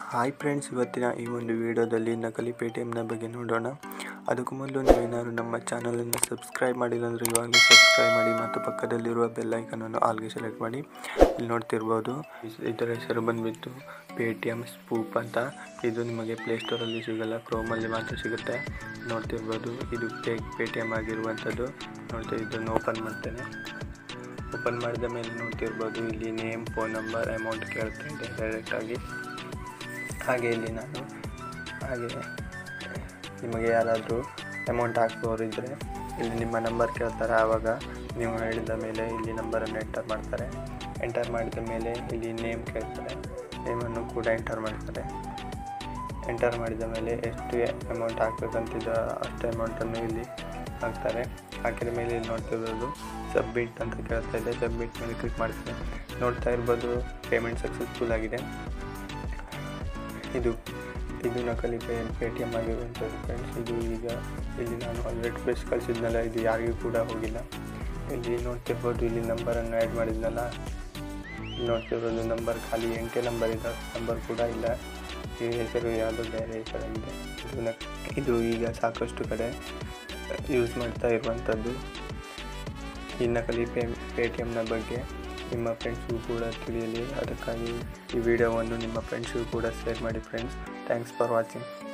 hi friends ಇವತ್ತಿನ ಈ ಒಂದು ವಿಡಿಯೋದಲ್ಲಿ ನಕಲಿ ಪೇ ಟಿ ಎಮ್ನ ಬಗ್ಗೆ ನೋಡೋಣ ಅದಕ್ಕೂ ಮೊದಲು ನೀವೇನಾದ್ರು ನಮ್ಮ ಚಾನಲನ್ನು ಸಬ್ಸ್ಕ್ರೈಬ್ ಮಾಡಿಲ್ಲ ಅಂದರೆ ಇವಾಗಲೇ ಸಬ್ಸ್ಕ್ರೈಬ್ ಮಾಡಿ ಮತ್ತು ಪಕ್ಕದಲ್ಲಿರುವ ಬೆಲ್ ಐಕನನ್ನು ಆಲ್ಗೆ ಸೆಲೆಕ್ಟ್ ಮಾಡಿ ಇಲ್ಲಿ ನೋಡ್ತಿರ್ಬೋದು ಇಸ್- ಇದರ ಹೆಸರು ಬಂದುಬಿಟ್ಟು ಪೇ ಟಿ ಎಮ್ ಸ್ಪೂಪ್ ಅಂತ ಇದು ನಿಮಗೆ ಪ್ಲೇಸ್ಟೋರಲ್ಲಿ ಸಿಗಲ್ಲ ಕ್ರೋಮಲ್ಲಿ ಮಾತ್ರ ಸಿಗುತ್ತೆ ನೋಡ್ತಿರ್ಬೋದು ಇದು ಫೇಕ್ ಪೇ ಟಿ ಎಮ್ ಆಗಿರುವಂಥದ್ದು ನೋಡ್ತಾ ಇದನ್ನು ಓಪನ್ ಮಾಡ್ತೇನೆ ಓಪನ್ ಮಾಡಿದ ಮೇಲೆ ನೋಡ್ತಿರ್ಬೋದು ಇಲ್ಲಿ ನೇಮ್ ಫೋನ್ ನಂಬರ್ ಅಮೌಂಟ್ ಕೇಳ್ತಾ ಇದೆ ಡೈರೆಕ್ಟಾಗಿ ಹಾಗೆ ಇಲ್ಲಿ ನಾನು ಹಾಗೆ ನಿಮಗೆ ಯಾರಾದರೂ ಅಮೌಂಟ್ ಹಾಕ್ದವ್ರು ಇದ್ದರೆ ಇಲ್ಲಿ ನಿಮ್ಮ ನಂಬರ್ ಕೇಳ್ತಾರೆ ಆವಾಗ ನೀವು ಹೇಳಿದ ಮೇಲೆ ಇಲ್ಲಿ ನಂಬರನ್ನು ಎಂಟರ್ ಮಾಡ್ತಾರೆ ಎಂಟರ್ ಮಾಡಿದ ಮೇಲೆ ಇಲ್ಲಿ ನೇಮ್ ಕೇಳ್ತಾರೆ ನೇಮನ್ನು ಕೂಡ ಎಂಟರ್ ಮಾಡ್ತಾರೆ ಎಂಟರ್ ಮಾಡಿದ ಮೇಲೆ ಎಷ್ಟು ಅಮೌಂಟ್ ಹಾಕ್ಬೇಕಂತಿದ್ದ ಅಷ್ಟು ಅಮೌಂಟನ್ನು ಇಲ್ಲಿ ಹಾಕ್ತಾರೆ ಹಾಕಿದ ಮೇಲೆ ಇಲ್ಲಿ ನೋಡ್ತಿರೋದು ಸಬ್ಮಿಟ್ ಅಂತ ಕೇಳ್ತಾ ಇದೆ ಸಬ್ಮಿಟ್ ಮೇಲೆ ಕ್ಲಿಕ್ ಮಾಡ್ತಾರೆ ನೋಡ್ತಾ ಇರ್ಬೋದು ಪೇಮೆಂಟ್ ಸಕ್ಸಸ್ಫುಲ್ ಆಗಿದೆ ಇದು ಇದು ನಕಲಿ ಪೇ ಪೇ ಟಿ ಎಮ್ ಆಗಿರುವಂಥದ್ದು ಫ್ರೆಂಡ್ಸ್ ಇದು ಈಗ ಇಲ್ಲಿ ನಾನು ಹಂಡ್ರೆಡ್ ರುಪೀಸ್ ಕಳಿಸಿದ್ನಲ್ಲ ಇದು ಯಾರಿಗೂ ಕೂಡ ಹೋಗಿಲ್ಲ ಇಲ್ಲಿ ನೋಡ್ತಿರ್ಬೋದು ಇಲ್ಲಿ ನಂಬರನ್ನು ಆ್ಯಡ್ ಮಾಡಿದ್ನಲ್ಲ ಇಲ್ಲಿ ನೋಡ್ತಿರ್ಬೋದು ನಂಬರ್ ಖಾಲಿ ಎಂಟೇ ನಂಬರ್ ಇದೆ ನಂಬರ್ ಕೂಡ ಇಲ್ಲ ಈ ಹೆಸರು ಯಾವುದೋ ಬೇರೆ ಹೆಸರಾಗಿದೆ ಇದು ನಕ್ ಇದು ಈಗ ಸಾಕಷ್ಟು ಕಡೆ ಯೂಸ್ ಮಾಡ್ತಾ ಇರುವಂಥದ್ದು ಈ ನಕಲಿ ಪೇ ಪೇ ಟಿ ಎಮ್ನ ಬಗ್ಗೆ ನಿಮ್ಮ ಫ್ರೆಂಡ್ಸ್ಗೂ ಕೂಡ ತಿಳಿಯಲಿ ಅದಕ್ಕಾಗಿ ಈ ವಿಡಿಯೋವನ್ನು ನಿಮ್ಮ ಫ್ರೆಂಡ್ಸ್ಗೂ ಕೂಡ ಶೇರ್ ಮಾಡಿ ಫ್ರೆಂಡ್ಸ್ ಥ್ಯಾಂಕ್ಸ್ ಫಾರ್ ವಾಚಿಂಗ್